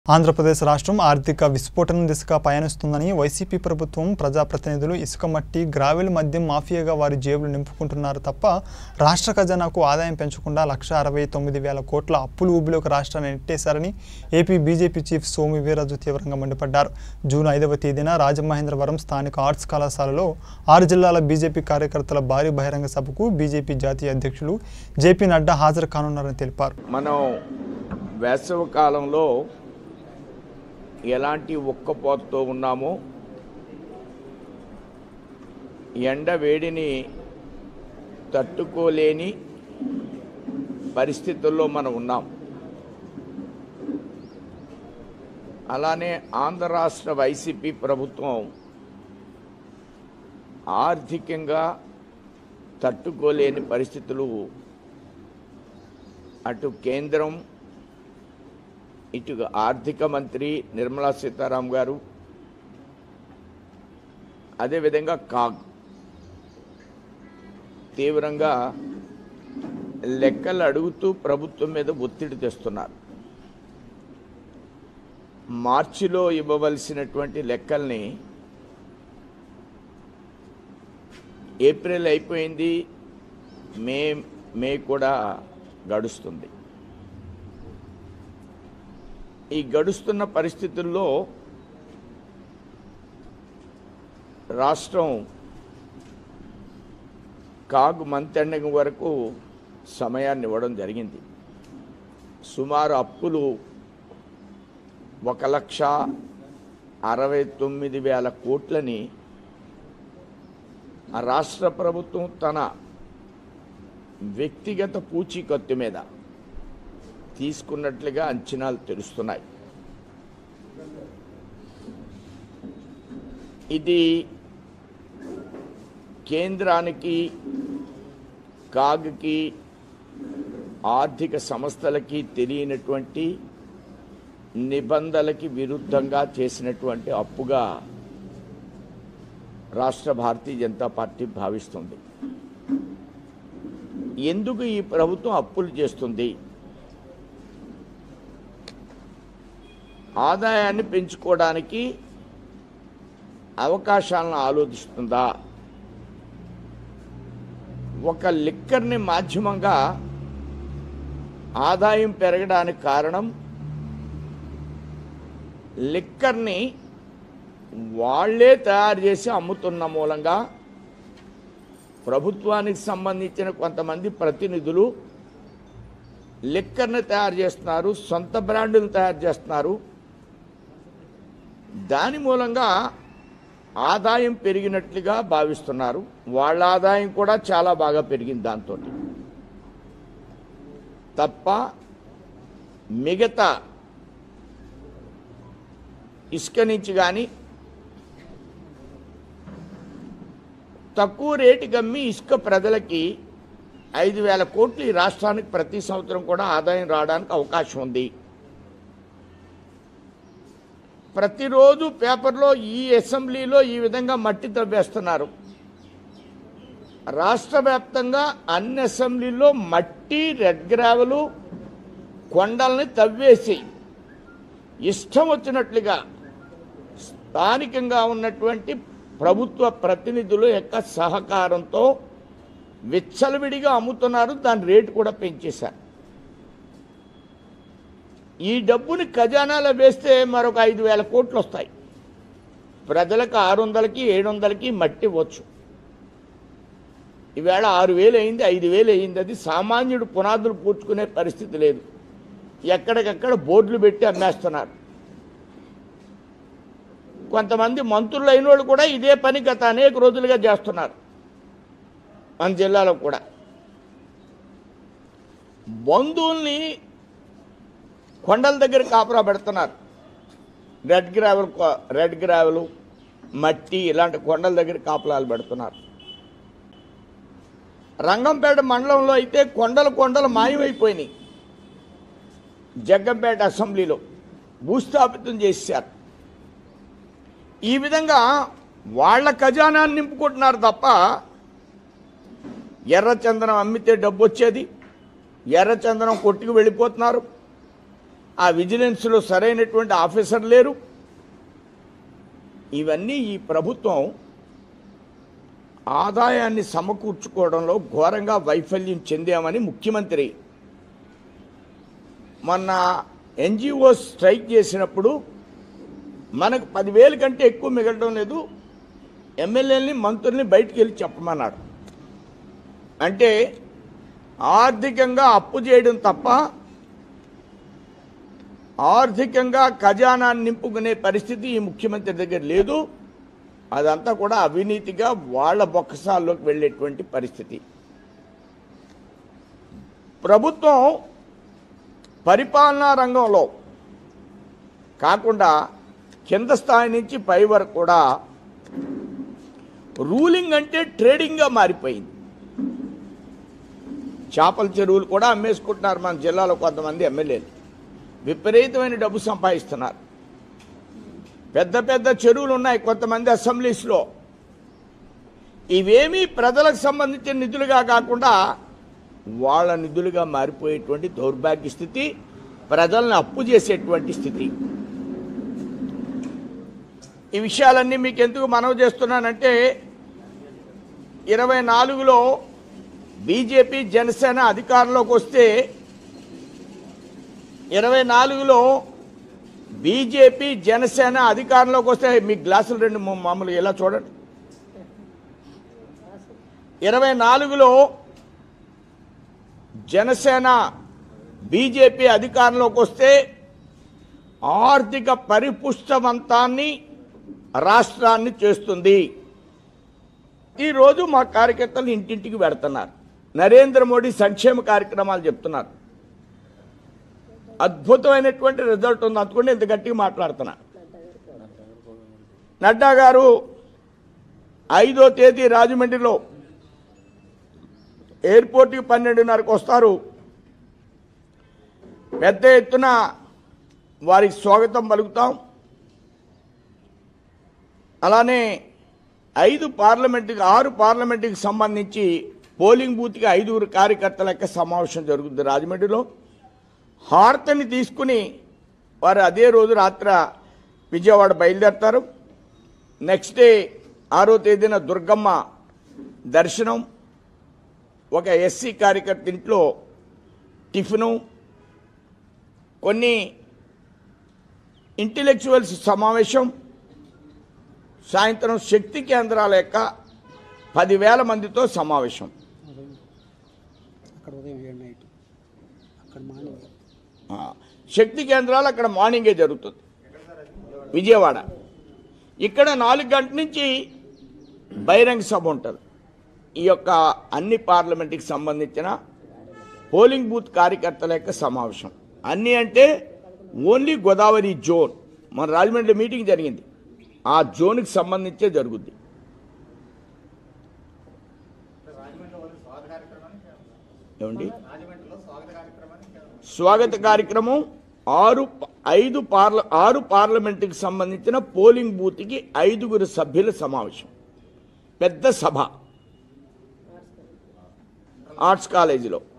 ఆంధ్రప్రదేశ్ రాష్ట్రం ఆర్థిక విస్ఫోటనం దిశగా పయనిస్తుందని వైసీపీ ప్రభుత్వం ప్రజాప్రతినిధులు ఇసుక మట్టి గ్రావెల్ మద్యం మాఫియాగా వారి జేబులు నింపుకుంటున్నారు తప్ప రాష్ట్ర ఖజానాకు ఆదాయం పెంచకుండా లక్ష అరవై తొమ్మిది వేల కోట్ల అప్పులు ఊబిలోకి రాష్ట్రాన్ని నెట్టేశారని AP BJP chief Somu Veerraju తీవ్రంగా మండిపడ్డారు జూన్ ఐదవ తేదీన రాజమహేంద్రవరం స్థానిక ఆర్ట్స్ కళాశాలలో ఆరు జిల్లాల బీజేపీ కార్యకర్తల భారీ బహిరంగ సభకు బీజేపీ జాతీయ అధ్యక్షులు జేపీ నడ్డా హాజరు కానున్నారని తెలిపారు మనం వేసవి కాలంలో ఎలాంటి ఉక్కపోతతో ఉన్నామో ఎండ వేడిని తట్టుకోలేని పరిస్థితుల్లో మనం ఉన్నాం అలానే ఆంధ్ర రాష్ట్ర వైసీపీ ప్రభుత్వం ఆర్థికంగా తట్టుకోలేని పరిస్థితులు అటు కేంద్రం ఇటు ఆర్థిక మంత్రి నిర్మలా సీతారాం గారు అదేవిధంగా కాగ్ తీవ్రంగా లెక్కలు అడుగుతూ ప్రభుత్వం మీద ఒత్తిడి తెస్తున్నారు మార్చిలో ఇవ్వవలసినటువంటి లెక్కల్ని ఏప్రిల్ అయిపోయింది మే మే కూడా గడుస్తుంది ఈ గడుస్తున్న పరిస్థితుల్లో రాష్ట్రం కాగు మంత్ ఎండింగ్ వరకు సమయాన్ని ఇవ్వడం జరిగింది సుమారు అప్పులు ఒక లక్ష అరవై తొమ్మిది వేల కోట్లని ఆ రాష్ట్ర ప్రభుత్వం తన వ్యక్తిగత పూచీకత్తు మీద తీసుకున్నట్లుగా అంచనాలు తెలుస్తున్నాయి ఇది కేంద్రానికి కాగ్కి ఆర్థిక సంస్థలకి తెలియనటువంటి నిబంధనలకి విరుద్ధంగా చేసినటువంటి అప్పుగా రాష్ట్ర భారతీయ జనతా పార్టీ భావిస్తుంది ఎందుకు ఈ ప్రభుత్వం అప్పులు చేస్తుంది ఆదాయాన్ని పెంచుకోవడానికి అవకాశాలను ఆలోచిస్తుందా ఒక లిక్కర్ని మాధ్యమంగా ఆదాయం పెరగడానికి కారణం లిక్కర్ని వాళ్ళే తయారు చేసి అమ్ముతున్న మూలంగా ప్రభుత్వానికి సంబంధించిన కొంతమంది ప్రతినిధులు లిక్కర్ని తయారు చేస్తున్నారు సొంత బ్రాండులు తయారు చేస్తున్నారు దాని మూలంగా ఆదాయం పెరిగినట్లుగా భావిస్తున్నారు వాళ్ళ ఆదాయం కూడా చాలా బాగా పెరిగింది దాంతో తప్ప మిగతా ఇసుక నుంచి కానీ తక్కువ రేటుకి అమ్మి ఇసుక ప్రజలకి ఐదు వేల కోట్లు ఈ రాష్ట్రానికి ప్రతి సంవత్సరం కూడా ఆదాయం రావడానికి అవకాశం ఉంది ప్రతిరోజు పేపర్లో ఈ అసెంబ్లీలో ఈ విధంగా మట్టి తవ్వేస్తున్నారు రాష్ట్ర వ్యాప్తంగా అన్ని అసెంబ్లీలో మట్టి రెడ్ గ్రావెలు కొండల్ని తవ్వేసి ఇష్టం వచ్చినట్లుగా స్థానికంగా ఉన్నటువంటి ప్రభుత్వ ప్రతినిధుల యొక్క సహకారంతో విచ్చలవిడిగా అమ్ముతున్నారు దాని రేటు కూడా పెంచేశారు ఈ డబ్బుని ఖజానాలో వేస్తే మరొక ఐదు వేల కోట్లు వస్తాయి ప్రజలకు ఆరు వందలకి ఏడు వందలకి మట్టి ఇవ్వచ్చు ఈవేళ ఆరు వేలు అయింది ఐదు వేలు అయింది అది సామాన్యుడు పునాదులు పూడ్చుకునే పరిస్థితి లేదు ఎక్కడికక్కడ బోర్డులు పెట్టి అమ్మేస్తున్నారు కొంతమంది మంత్రులు అయిన వాళ్ళు కూడా ఇదే పని గత అనేక రోజులుగా చేస్తున్నారు మన జిల్లాలో కూడా బంధువుల్ని కొండల దగ్గర కాపురా పెడుతున్నారు రెడ్ గ్రావెల్ కొ- రెడ్ గ్రావెలు మట్టి ఇలాంటి కొండల దగ్గర కాపులాలు పెడుతున్నారు రంగంపేట మండలంలో అయితే కొండలు కొండలు మాయమైపోయినాయి జగ్గంపేట అసెంబ్లీలో భూస్థాపితం చేశారు ఈ విధంగా వాళ్ళ ఖజానాన్ని నింపుకుంటున్నారు తప్ప ఎర్రచందనం అమ్మితే డబ్బు వచ్చేది ఎర్రచందనం కొట్టుకు వెళ్ళిపోతున్నారు ఆ విజిలెన్స్లో సరైనటువంటి ఆఫీసర్ లేరు ఇవన్నీ ఈ ప్రభుత్వం ఆదాయాన్ని సమకూర్చుకోవడంలో ఘోరంగా వైఫల్యం చెందామని ముఖ్యమంత్రి మొన్న ఎన్జిఓ స్ట్రైక్ చేసినప్పుడు మనకు పదివేల కంటే ఎక్కువ మిగలడం లేదు ఎమ్మెల్యేలని మంత్రుల్ని బయటికి వెళ్ళి చెప్పమన్నాడు అంటే ఆర్థికంగా అప్పు చేయడం తప్ప ఆర్థికంగా ఖజానాన్ని నింపుకునే పరిస్థితి ఈ ముఖ్యమంత్రి దగ్గర లేదు అదంతా కూడా అవినీతిగా వాళ్ళ బొక్కసాల్లోకి వెళ్ళేటువంటి పరిస్థితి ప్రభుత్వం పరిపాలనా రంగంలో కాకుండా కింద స్థాయి నుంచి పై వరకు కూడా రూలింగ్ అంటే ట్రేడింగ్గా మారిపోయింది చేపల చెరువులు కూడా అమ్మేసుకుంటున్నారు మన జిల్లాలో కొంతమంది ఎమ్మెల్యేలు విపరీతమైన డబ్బు సంపాదిస్తున్నారు పెద్ద పెద్ద చెరువులు ఉన్నాయి కొంతమంది అసెంబ్లీస్లో ఇవేమీ ప్రజలకు సంబంధించిన నిధులుగా కాకుండా వాళ్ళ నిధులుగా మారిపోయేటువంటి దౌర్భాగ్య స్థితి ప్రజలను అప్పు చేసేటువంటి స్థితి ఈ విషయాలన్నీ మీకు ఎందుకు మనవి చేస్తున్నానంటే ఇరవై నాలుగులో బీజేపీ జనసేన అధికారంలోకి వస్తే ఇరవై నాలుగులో బీజేపీ జనసేన అధికారంలోకి వస్తే మీ గ్లాసులు రెండు మా- మామూలుగా ఇలా చూడండి ఇరవై నాలుగులో జనసేన బీజేపీ అధికారంలోకి వస్తే ఆర్థిక పరిపుష్టవంతాన్ని రాష్ట్రాన్ని చేస్తుంది ఈరోజు మా కార్యకర్తలు ఇంటింటికి పెడుతున్నారు నరేంద్ర మోడీ సంక్షేమ కార్యక్రమాలు చెప్తున్నారు అద్భుతమైనటువంటి రిజల్ట్ ఉంది అందుకుంటే ఇంత గట్టిగా మాట్లాడుతున్నా నడ్డా గారు ఐదో తేదీ రాజమండ్రిలో ఎయిర్పోర్ట్కి పన్నెండున్నరకు వస్తారు పెద్ద ఎత్తున వారికి స్వాగతం పలుకుతాం అలానే ఐదు పార్లమెంటుకి ఆరు పార్లమెంటుకి సంబంధించి పోలింగ్ బూత్కి ఐదుగురు కార్యకర్తల యొక్క సమావేశం జరుగుతుంది రాజమండ్రిలో హారతని తీసుకుని వారు అదే రోజు రాత్ర విజయవాడ బయలుదేరతారు నెక్స్ట్ డే ఆరో తేదీన దుర్గమ్మ దర్శనం ఒక ఎస్సీ కార్యకర్త ఇంట్లో టిఫిను కొన్ని ఇంటలెక్చువల్స్ సమావేశం సాయంత్రం శక్తి కేంద్రాల యొక్క పదివేల మందితో సమావేశం అక్కడ ఉదయం ఏడు నైట్ అక్కడ మార్నింగ్ ఆ, శక్తి కేంద్రాలు అక్కడ మార్నింగే జరుగుతుంది విజయవాడ ఇక్కడ నాలుగు గంటల నుంచి బహిరంగ సభ ఉంటుంది ఈ యొక్క అన్ని పార్లమెంట్కి సంబంధించిన పోలింగ్ బూత్ కార్యకర్తల యొక్క సమావేశం అన్నీ అంటే ఓన్లీ గోదావరి జోన్ మన రాజమండ్రి మీటింగ్ జరిగింది ఆ జోన్కి సంబంధించే జరుగుద్ది ఏమండి స్వాగత కార్యక్రమం ఆరు ఐదు పార్ల ఆరు పార్లమెంటుకి సంబంధించిన పోలింగ్ బూత్కి ఐదుగురు సభ్యుల సమావేశం పెద్ద సభ ఆర్ట్స్ కాలేజీలో